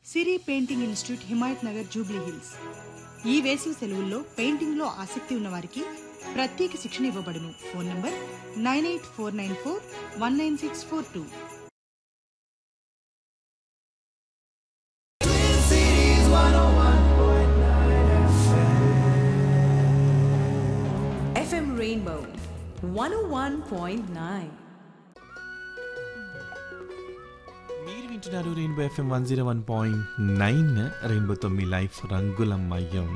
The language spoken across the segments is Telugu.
సిరి పెయింటింగ్ ఇన్స్టిట్యూట్ హిమాయత్ నగర్ జూబ్లీ హిల్స్ ఈ వేసవి సెలవుల్లో పెయింటింగ్ లో ఆసక్తి ఉన్న వారికి ప్రత్యేక శిక్షణ ఇవ్వబడును phone number nine eight four nine four one nine six four two FM Rainbow 101.9. మీరు వింటున్నారు rainbow FM one zero one point nine రెయిన్బోతో మీ లైఫ్ రంగులమయం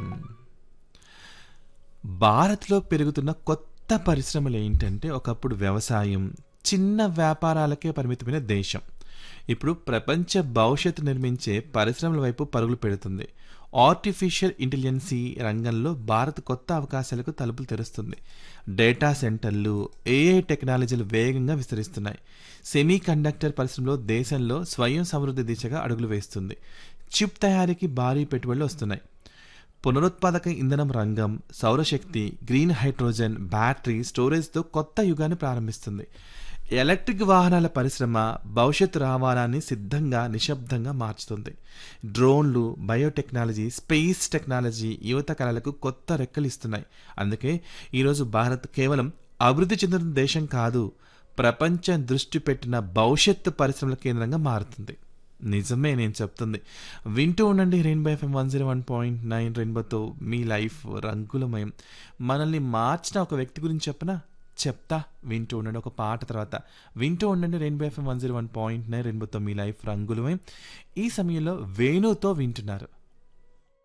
భారత్లో పెరుగుతున్న కొత్త పరిశ్రమలు ఏంటంటే ఒకప్పుడు వ్యవసాయం చిన్న వ్యాపారాలకే పరిమితమైన దేశం ఇప్పుడు ప్రపంచ భవిష్యత్తు నిర్మించే పరిశ్రమల వైపు పరుగులు పెడుతుంది ఆర్టిఫిషియల్ ఇంటెలిజెన్సీ రంగంలో భారత్ కొత్త అవకాశాలకు తలుపులు తెరుస్తుంది డేటా సెంటర్లు ఏఐ టెక్నాలజీలు వేగంగా విస్తరిస్తున్నాయి సెమీ కండక్టర్ పరిశ్రమలో దేశంలో స్వయం సమృద్ధి దిశగా అడుగులు వేస్తుంది చిప్ తయారీకి భారీ పెట్టుబడులు వస్తున్నాయి పునరుత్పాదక ఇంధనం రంగం సౌరశక్తి గ్రీన్ హైడ్రోజన్ బ్యాటరీ స్టోరేజ్తో కొత్త యుగాన్ని ప్రారంభిస్తుంది ఎలక్ట్రిక్ వాహనాల పరిశ్రమ భవిష్యత్ రవాణాన్ని సిద్ధంగా నిశ్శబ్దంగా మార్చుతుంది డ్రోన్లు బయోటెక్నాలజీ స్పేస్ టెక్నాలజీ యువత కళలకు కొత్త రెక్కలు ఇస్తున్నాయి అందుకే ఈరోజు భారత్ కేవలం అభివృద్ధి చెందుతున్న దేశం కాదు ప్రపంచం దృష్టి పెట్టిన భవిష్యత్తు పరిశ్రమల కేంద్రంగా మారుతుంది నిజమే నేను చెప్తుంది వింటూ ఉండండి rainbow FM one zero one point nine రెయిన్బోతో మీ లైఫ్ రంగులమయం మనల్ని మార్చిన ఒక వ్యక్తి గురించి చెప్పనా చెప్తా వింటూ ఉండండి ఒక పాట తర్వాత వింటూ ఉండండి rainbow FM one zero one point nine రెయిన్బోతో మీ లైఫ్ రంగులమయం ఈ సమయంలో వేణుతో వింటున్నారు